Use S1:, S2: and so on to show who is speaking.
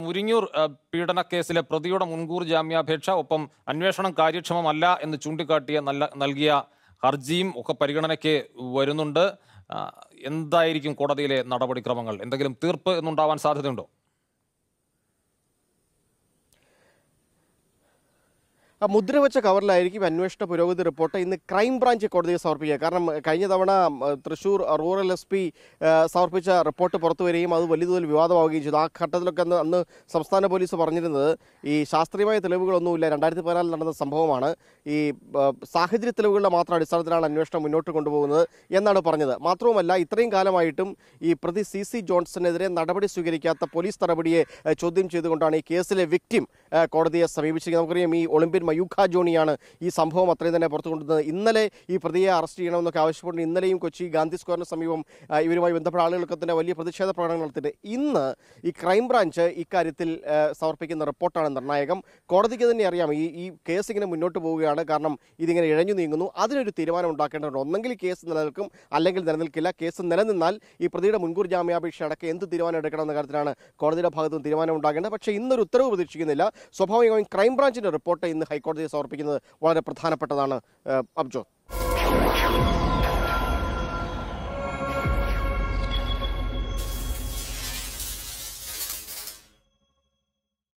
S1: മുരിങ്ങൂർ ആ, പീഡനക്കേസിലെ പ്രതിയുടെ മുൻകൂർ ജാമ്യാപേക്ഷ ഒപ്പം അന്വേഷണം കാര്യക്ഷമമല്ല എന്ന് ചൂണ്ടിക്കാട്ടിയ നല്ല നൽകിയ ഹർജിയും ഒക്കെ പരിഗണനയ്ക്ക് വരുന്നുണ്ട് ആ, എന്തായിരിക്കും കോടതിയിലെ നടപടിക്രമങ്ങൾ എന്തെങ്കിലും തീർപ്പ് എന്നുണ്ടാവാൻ സാധ്യതയുണ്ടോ
S2: ആ മുദ്രവെച്ച കവറിലായിരിക്കും അന്വേഷണ പുരോഗതി റിപ്പോർട്ട് ഇന്ന് ക്രൈംബ്രാഞ്ച് കോടതിയെ സമർപ്പിക്കുക കാരണം കഴിഞ്ഞ തവണ ഉം, തൃശൂർ റൂറൽ എസ് പി സമർപ്പിച്ച റിപ്പോർട്ട് പുറത്തു വരികയും അത് വലിയ തോതിൽ വിവാദമാവുകയും ചെയ്തു ആ ഘട്ടത്തിലൊക്കെ അന്ന് അന്ന് സംസ്ഥാന പോലീസ് പറഞ്ഞിരുന്നത് ഈ ശാസ്ത്രീയമായ തെളിവുകളൊന്നുമില്ല രണ്ടായിരത്തി പതിനാലിൽ നടന്ന സംഭവമാണ് ഈ ആ, സാഹചര്യ തെളിവുകളുടെ മാത്രം അടിസ്ഥാനത്തിലാണ് അന്വേഷണം മുന്നോട്ട് കൊണ്ടുപോകുന്നത് എന്നാണ് പറഞ്ഞത് മാത്രവുമല്ല ഇത്രയും കാലമായിട്ടും ഈ പ്രതി സി സി ജോൺസണെതിരെ നടപടി സ്വീകരിക്കാത്ത പോലീസ് നടപടിയെ ആ, ചോദ്യം ചെയ്തുകൊണ്ടാണ് ഈ കേസിലെ വിക്ടിം ആ, കോടതിയെ സമീപിച്ചിരിക്കുന്നത് നമുക്കറിയാം ഈ ഒളിമ്പ്യൻ മയൂഖ ജോണിയാണ് ഈ സംഭവം അത്രയും തന്നെ പുറത്തു കൊണ്ടുവന്നത് ഇന്നലെ ഈ പ്രതിയെ അറസ്റ്റ് ചെയ്യണമെന്നൊക്കെ ആവശ്യപ്പെട്ട് ഇന്നലെയും കൊച്ചി ഗാന്ധി സ്ക്വയറിന് സമീപം ആ, ഇവരുമായി ബന്ധപ്പെട്ട ആളുകൾക്ക് തന്നെ വലിയ പ്രതിഷേധ പ്രകടനങ്ങൾ നടത്തിയിട്ട് ഇന്ന് ഈ ക്രൈംബ്രാഞ്ച് ഇക്കാര്യത്തിൽ ആ, സമർപ്പിക്കുന്ന റിപ്പോർട്ടാണ് നിർണായകം കോടതിക്ക് തന്നെ അറിയാം ഈ ഈ കേസ് ഇങ്ങനെ മുന്നോട്ട് പോവുകയാണ് കാരണം ഇതിങ്ങനെ ഇഴഞ്ഞു നീങ്ങുന്നു അതിനൊരു തീരുമാനം ഉണ്ടാക്കേണ്ടതുണ്ട് ഒന്നെങ്കിൽ ഈ കേസ് നിലനിൽക്കും അല്ലെങ്കിൽ നിലനിൽക്കില്ല കേസ് നിലനിന്നാൽ ഈ പ്രതിയുടെ മുൻകൂർ ജാമ്യാപേക്ഷ അടക്കം എന്ത് തീരുമാനം എടുക്കണം എന്ന കാര്യത്തിലാണ് കോടതിയുടെ ഭാഗത്ത് നിന്ന് തീരുമാനം ഉണ്ടാകേണ്ടത് പക്ഷേ ഇന്നൊരു ഉത്തരവ് പ്രതീക്ഷിക്കുന്നില്ല സ്വാഭാവികമായും ക്രൈംബ്രാഞ്ചിന്റെ റിപ്പോർട്ട് ഇന്ന് ഹൈക്കോടതിയെ സമർപ്പിക്കുന്നത് വളരെ പ്രധാനപ്പെട്ടതാണ് ഏഹ്, അബ്ജോ